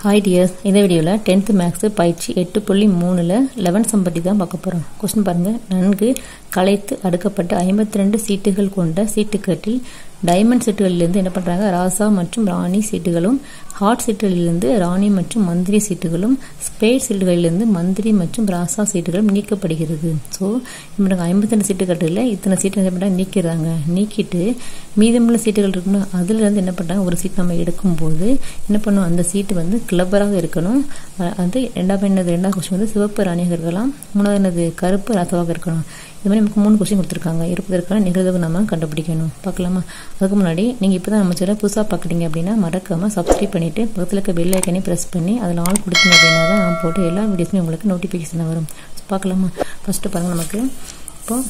hi tears இந்த வீடியோவில் tenth maths பயிற்சி எட்டு புள்ளி மூணில் லெவன் சம்பட்டி தான் பார்க்க போகிறோம் கொஸ்டின் பாருங்கள் நன்கு களைத்து அடுக்கப்பட்ட ஐம்பத்தி ரெண்டு சீட்டுகள் கொண்ட சீட்டுக்கட்டில் டைமண்ட் சீட்டுகளிலிருந்து என்ன பண்ணுறாங்க ராசா மற்றும் ராணி சீட்டுகளும் ஹாட் சீட்டுகளிலிருந்து ராணி மற்றும் மந்திரி சீட்டுகளும் ஸ்பேட் சீட்டுகளிலிருந்து மந்திரி மற்றும் ராசா சீட்டுகளும் நீக்கப்படுகிறது ஸோ இப்போ ஐம்பத்தி ரெண்டு சீட்டுக்கட்டில் இத்தனை சீட்டு என்ன பண்ணுறாங்க நீக்கிறாங்க நீக்கிட்டு மீதமுள்ள சீட்டுகள் இருக்குன்னா அதுல இருந்து என்ன பண்ணுறாங்க ஒரு சீட் நம்ம எடுக்கும்போது என்ன பண்ணும் அந்த சீட்டு வந்து கிளப்பராக இருக்கணும் அது ரெண்டாவது என்னது ரெண்டாவது கொஸ்டின் வந்து சிவப்பு ராணியாக இருக்கலாம் மூணாவது என்னது கருப்பு ராசாவாக இருக்கணும் இது மாதிரி நமக்கு மூணு கொஸ்டின் கொடுத்துருக்காங்க இருப்பதற்கான நிகழ்வு நம்ம கண்டுபிடிக்கணும் பார்க்கலாமா அதுக்கு முன்னாடி நீங்கள் இப்போ தான் நம்ம சேனல் புதுசாக பார்க்குறீங்க அப்படின்னா மறக்காமல் சப்ஸ்கிரைப் பண்ணிவிட்டு பக்கத்தில் இருக்க பெல் ஐக்கனே ப்ரெஸ் பண்ணி அதில் ஆள் கொடுத்தீங்க அப்படின்னா தான் நான் போட்டு எல்லா வீடியோஸுமே உங்களுக்கு நோட்டிஃபிகேஷன் வரும் பார்க்கலாமா ஃபஸ்ட்டு பாருங்கள் நமக்கு இப்போ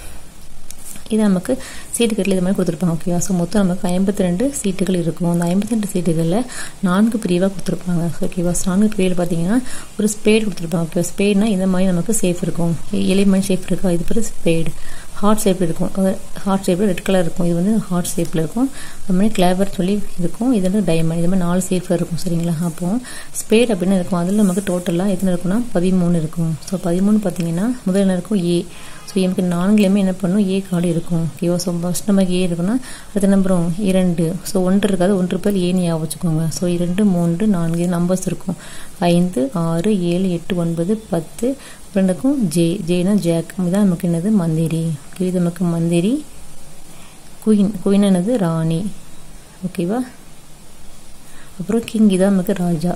இது நமக்கு சீட்டுக்கட்டில் இது மாதிரி கொடுத்துருப்பாங்க ஓகேவா ஸோ மொத்தம் நமக்கு ஐம்பத்தி ரெண்டு சீட்டுகள் இருக்கும் அந்த ஐம்பத்தி ரெண்டு சீட்டுகளில் நான்கு பிரிவாக கொடுத்துருப்பாங்க ஓகேவா நான்கு பிரிவில் பார்த்தீங்கன்னா ஒரு ஸ்பேடு கொடுத்துருப்பாங்க ஓகேவா ஸ்பேட்னா இந்த மாதிரி நமக்கு சேஃப் இருக்கும் எலிமெண்ட் ஷேப் இருக்கா இது பேர் ஸ்பேடு ஹார்ட் ஷேப்பில் இருக்கும் ஹார்ட் ஷேப்பில் ரெட் கலர் இருக்கும் இது வந்து ஹார்ட் ஷேப்பில் இருக்கும் அது மாதிரி கிளேவர் சொல்லி இருக்கும் இது வந்து டைமண்ட் இது மாதிரி நாலு ஷேப்பில் இருக்கும் சரிங்களா அப்போ ஸ்பேட் அப்படின்னு இருக்கும் அதில் நமக்கு டோட்டலாக எத்தனை இருக்குன்னா பதிமூணு இருக்கும் ஸோ பதிமூணு பார்த்தீங்கன்னா முதல் என்ன இருக்கும் ஏ ஸோ எனக்கு நான்குலேயுமே என்ன பண்ணும் ஏ கார்டு இருக்கும் ஓகேவா ஸோ ஃபஸ்ட் நமக்கு ஏ இருக்குன்னா அடுத்த நம்பரும் இரண்டு ஸோ ஒன்று இருக்காது ஒன்று பேர் ஏ ஞாபகம் வச்சுக்கோங்க ஸோ இரண்டு மூன்று நான்கு நம்பர்ஸ் இருக்கும் ஐந்து ஆறு ஏழு எட்டு ஒன்பது பத்து ரெண்டுக்கும் ஜே ஜேனா ஜேக் இதுதான் நமக்கு என்னது மந்திரி ஓகே இது நமக்கு மந்திரி குயின் குயின் என்னது ராணி ஓகேவா அப்புறம் கிங் இதான் நமக்கு ராஜா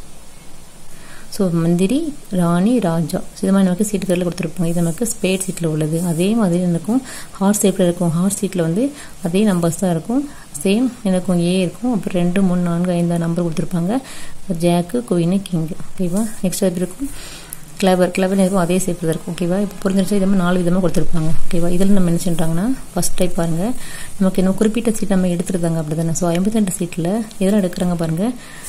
ஸோ மந்திரி ராணி ராஜா ஸோ இது மாதிரி நமக்கு சீட்டுகளில் கொடுத்துருப்பாங்க இது நமக்கு ஸ்பேட் சீட்டில் உள்ளது அதே மாதிரி எனக்கும் ஹார்ட் ஷேப்பில் இருக்கும் ஹார்ட் சீட்டில் வந்து அதே நம்பர்ஸ் தான் இருக்கும் சேம் எனக்கும் ஏ இருக்கும் அப்புறம் ரெண்டு மூணு நான்கு ஐந்து நம்பர் கொடுத்துருப்பாங்க ஜேக்கு குயின் கிங் ஓகேவா நெக்ஸ்ட் அது இருக்கும் கிளவர் கிளவர் இருக்கும் அதே ஷேப்பில் இருக்கும் ஓகேவா இப்போ புரிஞ்சிருச்சு இது மாதிரி நாலு விதமாக கொடுத்துருப்பாங்க ஓகேவா இதில் நம்ம என்ன சொல்கிறாங்கன்னா ஃபஸ்ட் டைப் பாருங்கள் நமக்கு இன்னும் குறிப்பிட்ட சீட் நம்ம எடுத்துருந்தாங்க அப்படி தானே ஸோ ஐம்பத்தி ரெண்டு சீட்டில் எதெல்லாம் எடுக்கிறாங்க பாருங்கள்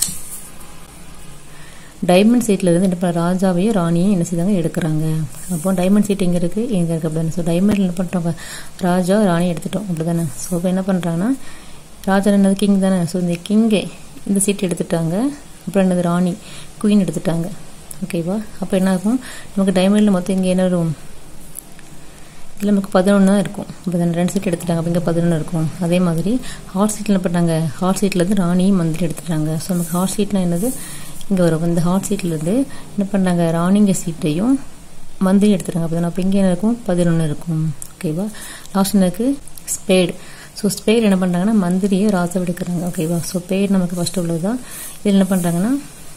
டைமண்ட் சீட்டில் இருந்து என்ன பண்ண ராஜாவையும் ராணியும் என்ன செய்தாங்க எடுக்கிறாங்க அப்போ டைமண்ட் சீட் எங்கே இருக்குது எங்கே இருக்குது அப்படி தானே ஸோ டைமண்டில் என்ன பண்ணுறோம் ராஜா ராணி எடுத்துட்டோம் அப்படி தானே ஸோ இப்போ என்ன பண்ணுறாங்கன்னா ராஜா என்னது கிங் தானே ஸோ இந்த கிங்கே இந்த சீட் எடுத்துட்டாங்க அப்புறம் என்னது ராணி குயின் எடுத்துட்டாங்க ஓகேவா அப்போ என்ன ஆகும் நமக்கு டைமண்டில் மொத்தம் இங்கே என்ன வரும் இதில் நமக்கு பதினொன்று தான் இருக்கும் இப்போ தானே ரெண்டு சீட் எடுத்துட்டாங்க அப்போ இங்கே பதினொன்று இருக்கும் அதே மாதிரி ஹாட் சீட்டில் என்ன பண்ணாங்க ஹாட் சீட்லேருந்து ராணியும் மந்திரி எடுத்துட்டாங்க ஸோ நமக்கு ஹாட் சீட்னா என்னது இங்கே வரும் இந்த ஹாட் சீட்லேருந்து என்ன பண்ணாங்க ராணிங்க சீட்டையும் மந்திரி எடுத்துட்டாங்க அப்போ அப்போ இங்கே இருக்கும் பதினொன்று இருக்கும் ஓகேவா லாஸ்ட் எனக்கு ஸ்பேடு ஸோ ஸ்பேட் என்ன பண்ணுறாங்கன்னா மந்திரியை ராசா எடுக்கிறாங்க ஓகேவா ஸோ பேர் நமக்கு ஃபஸ்ட்டு உள்ளது தான் இதில் என்ன பண்ணுறாங்கன்னா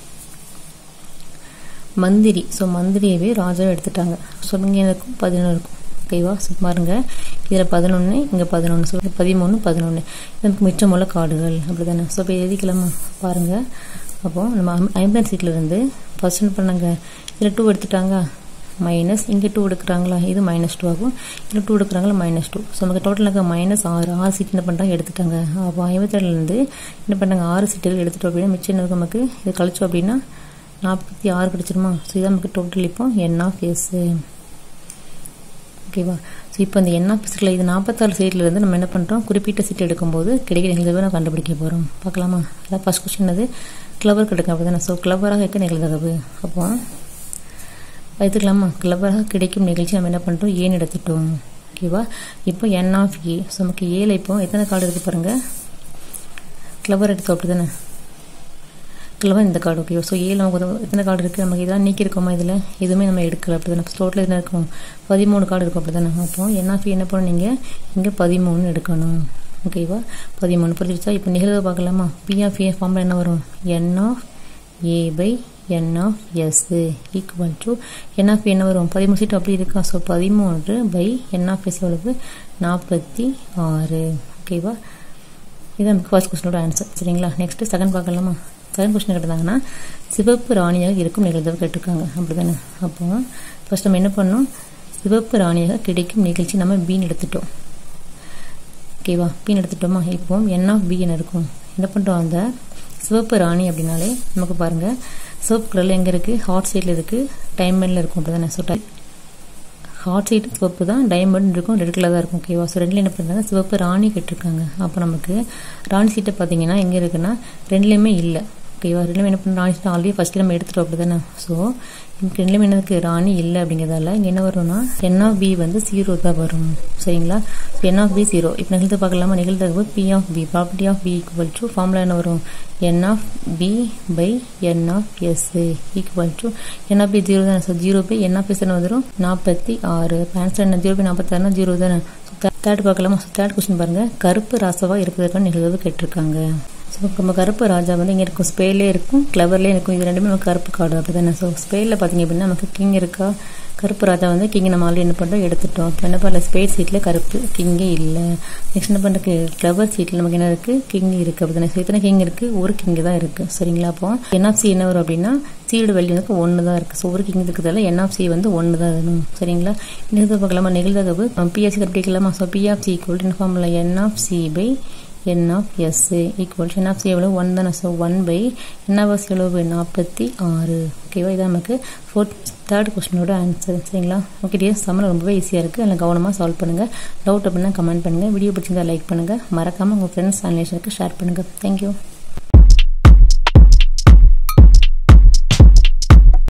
மந்திரி ஸோ மந்திரியவே ராஜாவை எடுத்துட்டாங்க ஸோ இங்கே இருக்கும் பதினொன்று இருக்கும் ஓகேவா ஸோ பாருங்க இதில் பதினொன்று இங்கே பதினொன்று ஸோ பதிமூணு பதினொன்று நமக்கு மிச்சமுள்ள கார்டுகள் அப்படி தானே ஸோ இப்போ எழுதிக்கலாமா பாருங்கள் அப்போது நம்ம ஐம்பது சீட்டில் இருந்து ஃபர்ஸ்ட் என்ன பண்ணாங்க இதில் டூ எடுத்துட்டாங்க மைனஸ் இங்கே டூ எடுக்கிறாங்களா இது மைனஸ் டூ ஆகும் இதில் டூ எடுக்கிறாங்களா மைனஸ் டூ ஸோ நமக்கு டோட்டலாக மைனஸ் ஆறு ஆறு சீட் என்ன பண்ணுறாங்க எடுத்துட்டாங்க அப்போ ஐம்பத்தேழுலேருந்து என்ன பண்ணாங்க ஆறு சீட்டுகள் எடுத்துட்டோம் அப்படின்னா மிச்சம் என்ன நமக்கு இது கழிச்சோம் அப்படின்னா நாற்பத்தி ஆறு கிடச்சிருமா ஸோ இதான் நமக்கு டோட்டல் இப்போ என் ஆஃப் எஸ்ஸு ஓகேவா ஸோ இப்போ இந்த என் ஆஃப் எஸ்ஸில் இது நாற்பத்தாறு சீட்டில் இருந்து நம்ம என்ன பண்ணுறோம் குறிப்பிட்ட சீட் எடுக்கும்போது கிடைக்கிற நிகழ்வை நம்ம கண்டுபிடிக்க போகிறோம் பார்க்கலாமா அதான் ஃபஸ்ட் கொஸ்டின் அது கிளவர் கிடைக்கும் அப்படி தானே ஸோ கிளவராக இருக்க நிகழ்தகவு அப்போ வைத்துக்கலாமா கிளவராக கிடைக்கும் நிகழ்ச்சி நம்ம என்ன பண்ணுறோம் ஏன்னு எடுத்துட்டோம் ஓகேவா இப்போ என் ஆஃப் ஏ ஸோ நமக்கு ஏல இப்போ எத்தனை கார்டு இருக்குது பாருங்கள் கிளவர் எடுத்தோம் அப்படி தானே கிளவர் இந்த கார்டு ஓகே ஸோ ஏழு நமக்கு எத்தனை கார்டு இருக்குது நமக்கு இதெல்லாம் நீக்கிருக்கோமா இதில் எதுவுமே நம்ம எடுக்கல அப்படி தானே டோட்டல் என்ன இருக்கும் பதிமூணு கார்டு இருக்கும் அப்படி தானே அப்போ என்ன ஃபீ என்ன பண்ணணும் நீங்கள் இங்கே பதிமூணு எடுக்கணும் ஓகேவா பதிமூணு புரிஞ்சிருச்சா இப்போ நிகழ்வு பார்க்கலாமா பி ஆஃப் ஏ ஃபார்மில் என்ன வரும் n of A by n of S equal to n of என்ன வரும் பதிமூணு சீட்டு அப்படி இருக்கா ஸோ பதிமூன்று பை என் ஆஃப் எஸ் எவ்வளவு நாற்பத்தி ஆறு ஓகேவா இது நமக்கு ஃபர்ஸ்ட் கொஸ்டினோட ஆன்சர் சரிங்களா நெக்ஸ்ட் செகண்ட் பார்க்கலாமா செகண்ட் கொஸ்டின் கேட்டிருந்தாங்கன்னா சிவப்பு ராணியாக இருக்கும் நிகழ்வு கேட்டிருக்காங்க அப்படி தானே அப்போ ஃபர்ஸ்ட் நம்ம என்ன பண்ணோம் சிவப்பு ராணியாக கிடைக்கும் நிகழ்ச்சி நம்ம பீன் எடுத்துட்டோம் ஓகேவா பீன் எடுத்துட்டோமா இப்போ என் ஆஃப் பி என்ன இருக்கும் என்ன பண்ணுறோம் அந்த சிவப்பு ராணி அப்படின்னாலே நமக்கு பாருங்கள் சிவப்பு கலரில் எங்கே இருக்குது ஹாட் சைடில் இருக்குது டைமண்டில் இருக்கும் அப்படி தானே ஸோ ஹாட் சைடு சிவப்பு தான் டைமண்ட் இருக்கும் ரெட் கலர் தான் இருக்கும் ஓகேவா ஸோ ரெண்டுல என்ன பண்ணுறாங்க சிவப்பு ராணி கேட்டிருக்காங்க அப்போ நமக்கு ராணி சீட்டை பார்த்தீங்கன்னா எங்கே இருக்குன்னா ரெண்டுலேயுமே இல்லை ஓகேவா ரெண்டுமே என்ன பண்ண ராணி ஆல்ரெடி ஃபஸ்ட்டு நம்ம எடுத்துட்டோம் அப்படி தானே ஸோ எனக்கு ரெண்டுமே என்னதுக்கு ராணி இல்லை அப்படிங்கிறதால இங்கே என்ன வரும்னா என் ஆஃப் பி வந்து ஜீரோ தான் வரும் சரிங்களா என் ஆஃப் பி ஜீரோ இப்போ நிகழ்த்து பார்க்கலாமா நிகழ்த்தகவு P of B property of B equal to formula என்ன வரும் n of B by n of S equal to n of B zero தானே so zero by n of S என்ன வந்துடும் நாற்பத்தி ஆறு ஆன்சர் என்ன ஜீரோ பை நாற்பத்தாறுனா zero தானே தேர்ட் பார்க்கலாமா ஸோ தேர்ட் கொஸ்டின் பாருங்க கருப்பு ராசாவாக இருக்கிறதுக்கான நிகழ்வு கேட்டிருக்காங்க ஸோ நம்ம கருப்பு ராஜா வந்து இங்கே இருக்கும் ஸ்பேலே இருக்கும் கிளவர்லேயே இருக்கும் இது ரெண்டுமே நமக்கு கருப்பு கார்டு அப்படி தானே ஸோ ஸ்பேலில் பார்த்தீங்க அப்படின்னா நமக்கு கிங் இருக்கா கருப்பு ராஜா வந்து கிங் நம்ம ஆல்ரெடி என்ன பண்ணுறோம் எடுத்துட்டோம் இப்போ என்ன பண்ணல ஸ்பேஸ் சீட்டில் கருப்பு கிங்கே இல்லை நெக்ஸ்ட் என்ன பண்ணுறதுக்கு கிளவர் சீட்டில் நமக்கு என்ன இருக்குது கிங் இருக்குது அப்படி தானே ஸோ இத்தனை கிங் இருக்குது ஒரு கிங் தான் இருக்குது சரிங்களா அப்போ என்ஆஃப்சி என்ன வரும் அப்படின்னா சீடு வெளியே வந்து ஒன்று தான் இருக்குது ஸோ ஒரு கிங் இருக்கிறதால என்ஆஃப்சி வந்து ஒன்று தான் வேணும் சரிங்களா நிகழ்வு பார்க்கலாமா நிகழ்தகவு பிஎஃப்சி கண்டுபிடிக்கலாமா so P of C equal formula n of C by n of S equal n of C எவ்வளோ ஒன் தானே so one by n of S எவ்வளவு நாற்பத்தி ஆறு ஓகேவா இதான் நமக்கு ஃபோர்த் தேர்ட் கொஸ்டினோட ஆன்சர் சரிங்களா ஓகே டியர் சம்மர் ரொம்பவே ஈஸியாக இருக்குது அதில் கவனமாக சால்வ் பண்ணுங்கள் டவுட் அப்படின்னா கமெண்ட் பண்ணுங்கள் வீடியோ பிடிச்சிருந்தா லைக் பண்ணுங்கள் மறக்காமல் உங்கள் ஃப்ரெண்ட்ஸ் அனலேஷனுக்கு ஷேர் பண்ணுங்கள் தேங்க்யூ